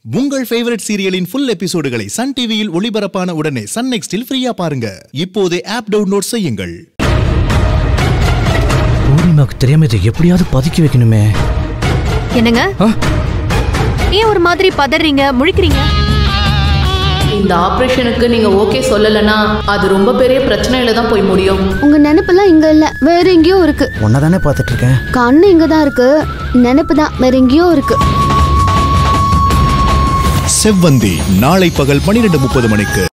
உங்கள் ஃபேவரட் சீரியலின் ஃபுல் எபிசோடுகளை சன் டிவியில் ஒளிபரப்பான உடனே சன் நெக்ஸ்டில் ஃப்ரீயா பாருங்க இப்போதே ஆப் டவுன்லோட் செய்யுங்கள் பூர்ணிமாவுக்கு தெரியாம இதை எப்படியாவது பதுக்கி வைக்கணுமே என்னங்க ஆ? ஏன் ஒரு மாதிரி பதறீங்க முழிக்கிறீங்க இந்த ஆபரேஷனுக்கு நீங்க ஓகே சொல்லலைன்னா அது ரொம்ப பெரிய பிரச்சனையில தான் போய் முடியும் உங்க நினைப்பெல்லாம் இங்க இல்ல வேற எங்கேயோ இருக்கு தானே பார்த்துட்டு இருக்கேன் கண்ணு இங்க தான் இருக்கு நினைப்பு தான் வேற எங்கேயோ இருக்கு செவ்வந்தி நாளை பகல் பனிரெண்டு முப்பது மணிக்கு